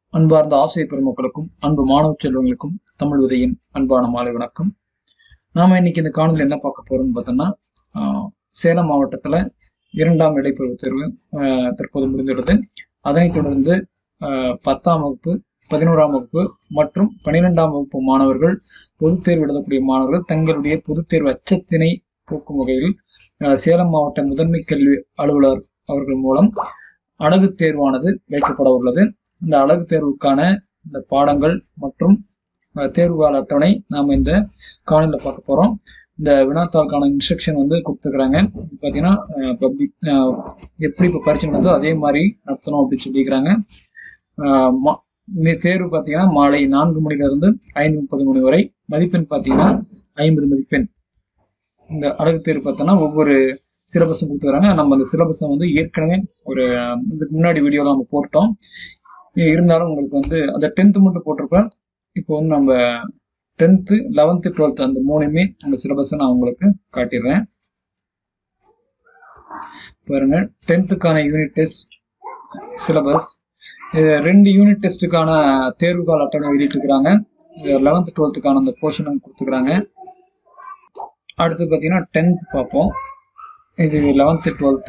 அன்பார்ந்த ஆசிரியர் பெருமக்களுக்கும் அன்பு மாணவ செல்வங்களுக்கும் தமிழ் உதயின் அன்பான மாலை வணக்கம் நாம இன்னைக்கு இந்த காணொலி என்ன பார்க்க போறோம்னு பார்த்தோம்னா ஆஹ், சேலம் மாவட்டத்துல இரண்டாம் இடைப்பருவத் தேர்வு ஆஹ், தற்போது முடிந்துள்ளது அதனைத் தொடர்ந்து ஆஹ், பத்தாம் வகுப்பு பதினோராம் வகுப்பு மற்றும் பன்னிரெண்டாம் வகுப்பு மாணவர்கள் பொதுத் தேர்வு எழுதக்கூடிய மாணவர்கள் தங்களுடைய பொதுத் தேர்வு அச்சத்தினை போக்கும் வகையில் ஆஹ், சேலம் மாவட்ட முதன்மை கல்வி அலுவலர் அவர்கள் மூலம் அழகு தேர்வானது வைக்கப்பட உள்ளது இந்த அழகு தேர்வுக்கான இந்த பாடங்கள் மற்றும் அஹ், தேர்வு கால அட்டவணை நாம் இந்த காணொலியில் பார்க்க போறோம் இந்த வினாத்தாளுக்கான இன்ஸ்ட்ரக்ஷன் வந்து கொடுத்துருக்குறாங்க பார்த்தீங்கன்னா பப்ளிக் எப்படி இப்போ பரீட்சை நடந்தோ அதே மாதிரி நடத்தணும் அப்படின்னு சொல்லியிருக்கிறாங்க அஹ், மா- இந்த தேர்வு பார்த்தீங்கன்னா மாலை நான்கு மணில இருந்து ஐந்து முப்பது மணி வரை மதிப்பெண் பார்த்தீங்கன்னா ஐம்பது மதிப்பெண் இந்த அழகு தேர்வு பார்த்தோன்னா ஒவ்வொரு சிலபஸும் கொடுத்துக்கிறாங்க நம்ம அந்த சிலபஸை வந்து ஏற்கனவே ஒரு அஹ், இதுக்கு முன்னாடி வீடியோவில் நம்ம போட்டோம் இருந்தாலும் உங்களுக்கு வந்து அந்த டென்த்து மட்டும் போட்டிருப்பேன் இப்போ வந்து நம்ம டென்த்து லெவன்த்து டுவெல்த் அந்த மூணுமே அந்த சிலபஸை நான் உங்களுக்கு காட்டிடுறேன் பாருங்க டென்த்துக்கான யூனிட் டெஸ்ட் சிலபஸ் ரெண்டு யூனிட் டெஸ்ட்டுக்கான தேர்வு கால அட்டவணை வெளியிட்டிருக்கிறாங்க லெவன்த்து டுவெல்த்துக்கான அந்த போர்ஷன் கொடுத்துக்கிறாங்க அடுத்து பார்த்தீங்கன்னா டென்த் பார்ப்போம் இது லெவன்த்து டுவெல்த்து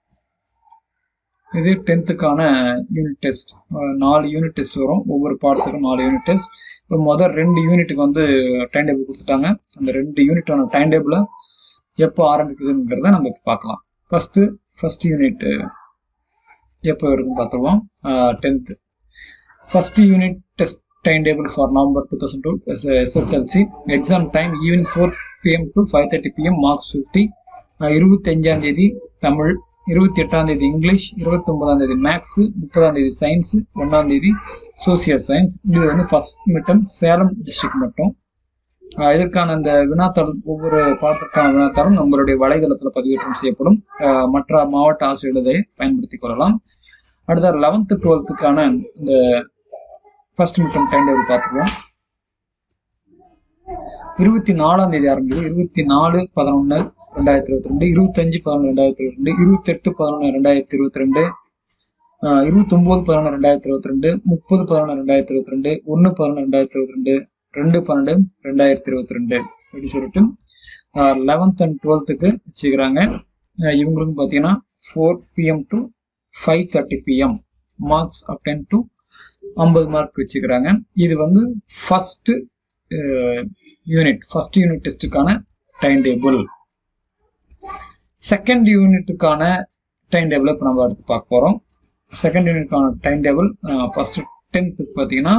இது டென்த்துக்கான யூனிட் டெஸ்ட் நாலு யூனிட் டெஸ்ட் வரும் ஒவ்வொரு பாடத்துக்கும் நாலு யூனிட் டெஸ்ட் இப்போ முதல் ரெண்டு யூனிட்டுக்கு வந்து டைம் டேபிள் கொடுத்துட்டாங்க அந்த ரெண்டு யூனிட்டான டைம் டேபிளை எப்போ ஆரம்பிக்குதுங்கிறத நம்ம இப்ப பார்க்கலாம் ஃபர்ஸ்ட் ஃபர்ஸ்ட் யூனிட் எப்போ வருதுன்னு பார்த்துருவோம் tenth first unit test time table for November two thousand two SSLC exam time evening four PM to five thirty PM marks fifty இருபத்தஞ்சாம் தேதி தமிழ் இருபத்தி எட்டாம் தேதி இங்கிலீஷ் இருபத்தி ஒன்பதாம் தேதி மேக்ஸ் முப்பதாம் தேதி சயின்ஸ் ஒன்னாம் தேதி சோசியல் சயின்ஸ் இது வந்து ஃபர்ஸ்ட் மிட்டம் சேலம் டிஸ்ட்ரிக்ட் மட்டும் ஆஹ் இதற்கான அந்த வினாத்தாள் ஒவ்வொரு பாடத்திற்கான வினாத்தாளும் நம்மளுடைய வலைதளத்தில் பதிவேற்றம் செய்யப்படும் ஆஹ் மற்ற மாவட்ட ஆசிரியர்களை பயன்படுத்திக் கொள்ளலாம் அடுத்த லெவன்த்து டுவெல்த்துக்கான இந்த ஃபர்ஸ்ட் மிட்டம் டைம் டேபிள் பார்த்துக்குவோம் இருபத்தி நாலாம் தேதி ஆரம்பிக்குது இருபத்தி நாலு பதினொன்று ரெண்டாயிரத்தி இருபத்தி ரெண்டு இருபத்தஞ்சு பதினொன்று ரெண்டாயிரத்தி இருபத்தி ரெண்டு இருபத்தெட்டு பதினொன்று ரெண்டாயிரத்தி இருபத்தி ரெண்டு இருபத்தொம்போது பதினொன்று ரெண்டாயிரத்தி இருபத்தி ரெண்டு முப்பது பதினொன்று ரெண்டாயிரத்தி இருபத்தி ரெண்டு ஒன்று பதினொன்று ரெண்டாயிரத்தி இருபத்தி ரெண்டு ரெண்டு பன்னெண்டு ரெண்டாயிரத்தி இருபத்தி ரெண்டு அப்படி சொல்லிட்டு லெவன்த் அண்ட் டுவெல்த்துக்கு வச்சுக்கிறாங்க அஹ் இவங்களுக்கும் பார்த்தீங்கன்னா four PM to five thirty PM marks up ten to ஐம்பது மார்க் வச்சுக்கிறாங்க இது வந்து ஃபர்ஸ்ட் யூனிட் ஃபர்ஸ்ட் யூனிட் டெஸ்ட்டுக்கான டைம் டேபிள் செகண்ட் யூனிட்டுக்கான டைம் டேபிள் இப்போ நம்ம அடுத்து பார்க்க போகிறோம் செகண்ட் யூனிட்டுக்கான டைம் டேபிள் ஃபர்ஸ்ட் டென்த்துக்கு பார்த்தீங்கன்னா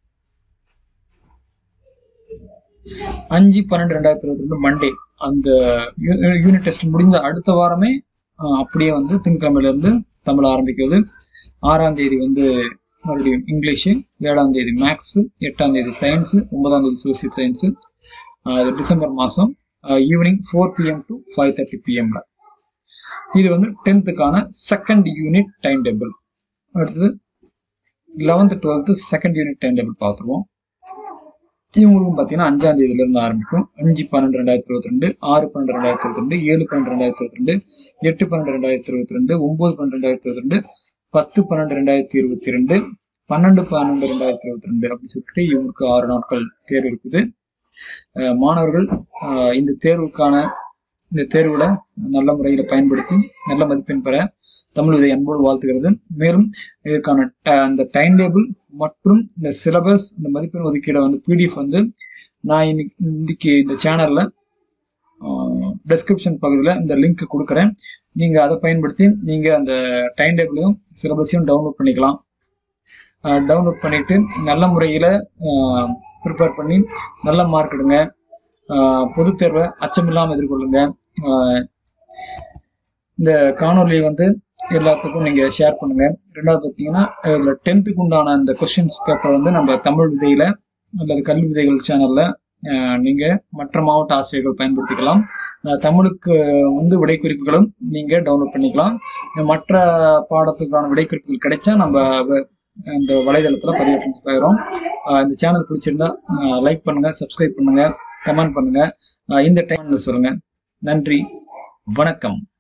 அஞ்சு பன்னெண்டு ரெண்டாயிரத்தி இருபத்தி ரெண்டு மண்டே அந்த யூனிட் டெஸ்ட் முடிந்த அடுத்த வாரமே அஹ், அப்படியே வந்து திங்கக்கிழமையில இருந்து தமிழ் ஆரம்பிக்கிறது ஆறாம் தேதி வந்து மறுபடியும் இங்கிலீஷு ஏழாம் தேதி மேக்ஸ் எட்டாம் தேதி சயின்ஸு ஒன்பதாம் தேதி சோசியல் சயின்ஸு அது டிசம்பர் மாதம் evening four PM to five thirty பிஎம்ல இது வந்து டென்த்துக்கான செகண்ட் யூனிட் டைம் டேபிள் அடுத்தது eleventh twelfth second unit time table பார்த்துருவோம் இவங்களுக்கும் பார்த்தீங்கன்னா அஞ்சாம் தேதியில இருந்து ஆரம்பிக்கும் அஞ்சு பன்னெண்டு ரெண்டாயிரத்தி இருபத்தி ரெண்டு ஆறு பன்னெண்டு ரெண்டாயிரத்தி இருபத்தி ரெண்டு ஏழு பன்னெண்டு ரெண்டாயிரத்தி இருபத்தி ரெண்டு எட்டு பன்னெண்டு ரெண்டாயிரத்தி இருபத்தி ரெண்டு ஒன்பது பன்னெண்டு ரெண்டாயிரத்தி இருபத்தி ரெண்டு பத்து பன்னெண்டு ரெண்டாயிரத்தி இருபத்தி ரெண்டு பன்னெண்டு பன்னெண்டு ரெண்டாயிரத்தி இருபத்தி ரெண்டு அப்படின்னு சொல்லிட்டு இவங்களுக்கு ஆறு நாட்கள் தேர்வு இருக்குது அஹ் மாணவர்கள் அஹ் இந்த தேர்வுக்கான இந்த தேர்வுல நல்ல முறையில் பயன்படுத்தி நல்ல மதிப்பெண் பெற தமிழ் விதை அன்போடு வாழ்த்துகிறது மேலும் இதற்கான ட- அந்த டைம் டேபிள் மற்றும் இந்த சிலபஸ் இந்த மதிப்பெண் ஒதுக்கீடை வந்து பிடிஎஃப் வந்து நான் இன்னைக்கு இன்னைக்கு இந்த சேனல்ல டெஸ்கிரிப்ஷன் பகுதியில் இந்த லிங்க் கொடுக்குறேன் நீங்க அதை பயன்படுத்தி நீங்க அந்த டைம் டேபிளையும் சிலபஸையும் டவுன்லோட் பண்ணிக்கலாம் டவுன்லோட் பண்ணிட்டு நல்ல முறையில் ப்ரிப்பேர் பண்ணி நல்ல மார்க் எடுங்க ஆஹ் பொதுத் தேர்வை அச்சமில்லாமல் எதிர்கொள்ளுங்க ஆஹ் இந்த காணொலியை வந்து எல்லாத்துக்கும் நீங்க ஷேர் பண்ணுங்க ரெண்டாவது பார்த்தீங்கன்னா இதுல டென்த்துக்கு உண்டான அந்த கொஸ்டின்ஸ் பேப்பர் வந்து நம்ம தமிழ் விதையில அல்லது கல்வி விதைகள் சேனல்ல ஆஹ் நீங்க மற்ற மாவட்ட ஆசிரியர்கள் பயன்படுத்திக்கலாம் ஆஹ் தமிழுக்கு வந்து விடைக்குறிப்புகளும் நீங்க டவுன்லோட் பண்ணிக்கலாம் மற்ற பாடத்துக்கான விடைக்குறிப்புகள் கிடைச்சா நம்ம வ- இந்த வலைதளத்துல பதிவேற்றம் செய்கிறோம் ஆஹ் இந்த சேனல் பிடிச்சிருந்தா லைக் பண்ணுங்க சப்ஸ்கிரைப் பண்ணுங்க கமெண்ட் பண்ணுங்க ஆஹ் இந்த டைம்ல சொல்லுங்க நன்றி வணக்கம்